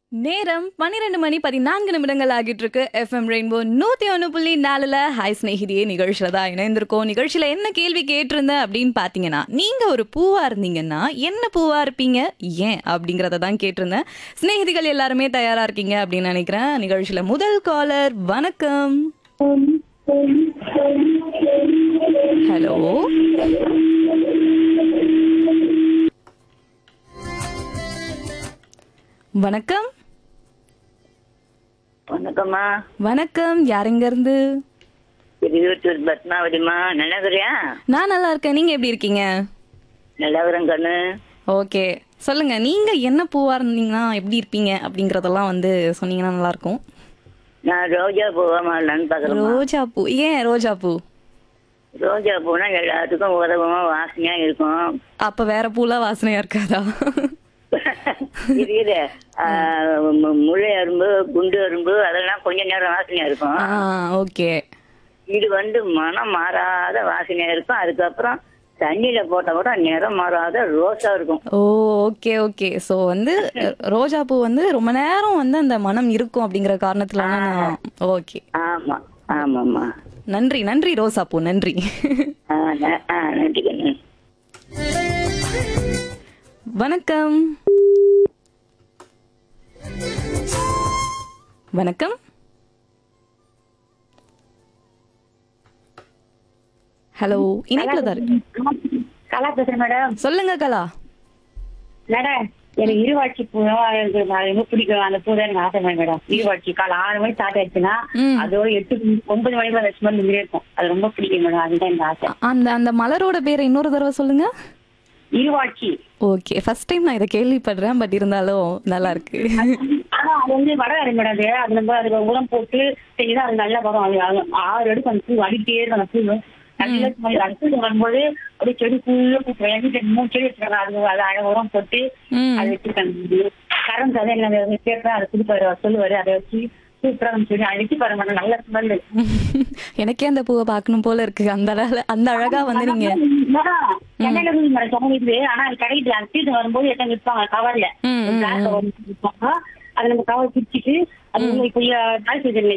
நேரம் பன்னிரெண்டு மணி பதினான்கு நிமிடங்கள் ஆகிட்டு இருக்கு எஃப்எம் ரெயின்போ நூத்தி ஒன்று புள்ளி நாலுல ஹாய் ஸ்நேகிதியே நிகழ்ச்சியில தான் இணைந்திருக்கோம் நிகழ்ச்சியில என்ன கேள்வி கேட்டிருந்தேன் அப்படின்னு பாத்தீங்கன்னா நீங்க ஒரு பூவா இருந்தீங்கன்னா என்ன பூவா இருப்பீங்க ஏன் அப்படிங்கறத தான் கேட்டிருந்தேன் சிநேகிதிகள் எல்லாருமே தயாரா இருக்கீங்க அப்படின்னு நினைக்கிறேன் நிகழ்ச்சியில முதல் காலர் வணக்கம் ஹலோ வணக்கம் வணக்கம்மா வணக்கம் யாருங்க இருந்து திருவிட்டூர் பத்மாவதிம்மா நல்லா இருக்கிறியா நான் நல்லா இருக்கேன் நீங்க எப்படி இருக்கீங்க நல்லா இருக்கிறேன் கண்ணு ஓகே சொல்லுங்க நீங்க என்ன பூவா இருந்தீங்கன்னா எப்படி இருப்பீங்க அப்படிங்கறதெல்லாம் வந்து சொன்னீங்கன்னா நல்லா இருக்கும் நான் ரோஜா பூவா மாடலான்னு பாக்குறேன் ரோஜா பூ ஏன் ரோஜா பூ ரோஜா பூனா எல்லாத்துக்கும் உதவமா வாசனையா இருக்கும் அப்ப வேற பூலாம் வாசனையா இருக்காதா இது இது ஆ, மு- முல்லை அரும்பு குண்டு அரும்பு அதெல்லாம் கொஞ்ச நேரம் வாசனையா இருக்கும் ஆ ஓகே இது வந்து மனம் மாறாத வாசனையா இருக்கும் அதுக்கப்புறம் தண்ணியில போட்டா கூட நிறம் மாறாத ரோஸா இருக்கும் ஓ ஓகே ஓகே ஸோ வந்து ரோஜா பூ வந்து ரொம்ப நேரம் வந்து அந்த மனம் இருக்கும் அப்படிங்கிற காரணத்துல நான் ஓகே ஆமா ஆமாம்மா நன்றி நன்றி ரோசா பூ நன்றி ஆ, ந- ஆ, நன்றி கண்ணு வணக்கம் வணக்கம் ஹலோ இணைப்புல தான் இருக்கு கலா பேசுறேன் மேடம் சொல்லுங்க கலா மேடம் எனக்கு இருவாட்சி பூ எனக்கு நான் ரொம்ப பிடிக்கும் அந்த பூ தான் எனக்கு ஆசை மேடம் இருவாட்சி காலை ஆறு மணி ஸ்டார்ட் ஆயிடுச்சுன்னா ம். அதோட எட்டு மணி- ஒன்பது மணிக்கு அந்த ஸ்மெல் இருந்தே இருக்கும் அது ரொம்ப பிடிக்கும் மேடம் அதுதான் எனக்கு ஆசை அந்த அந்த மலரோட பேரை இன்னொரு தடவை சொல்லுங்க இருவாட்சி ஓகே ஃபர்ஸ்ட் டைம் நான் இதை கேள்விப்படுறேன் பட் இருந்தாலும் நல்லா இருக்கு ஆனா அது வந்து வடகாரி மேடம் அது அது நம்ம அதுக்கு உரம் போட்டு செஞ்சா அது நல்லா வரும் அது அது ஆறு அடுக்கு அந்த பூ அடிக்கிட்டே இருக்கும் அந்த பூ நல்ல smell. அந்த பூ வரும்போது அப்படியே செடி ஃபுல்லா பூ எங்கிட்ட மூணு செடி வச்சிருக்காங்க அது அது அழகா உரம் போட்டு ம். அது வச்சிருக்காங்க கரண்ட் அதை என்ன கேட்பேன் அதை கொடுப்பாரு அவர் சொல்லுவாரு அதை வச்சு சூப்பரா சொல்லி அழிச்சு பாருங்க மேடம் நல்ல ஸ்மெல் எனக்கே அந்த பூவை பார்க்கணும் போல இருக்கு அந்த அழகா அந்த அழகா வந்து நீங்க சென்னையில இருந்து மேடம் சொன்னது ஆனா அது கிடைக்குது அந்த சீசன் வரும்போது எத்தனை விற்பாங்க கவர்ல ம், ம், பிளாக் கவர் விற்பாங்க அதை நம்ம கவர் பிரிச்சுட்டு அது உள்ள இப்ப நாய் சீசன்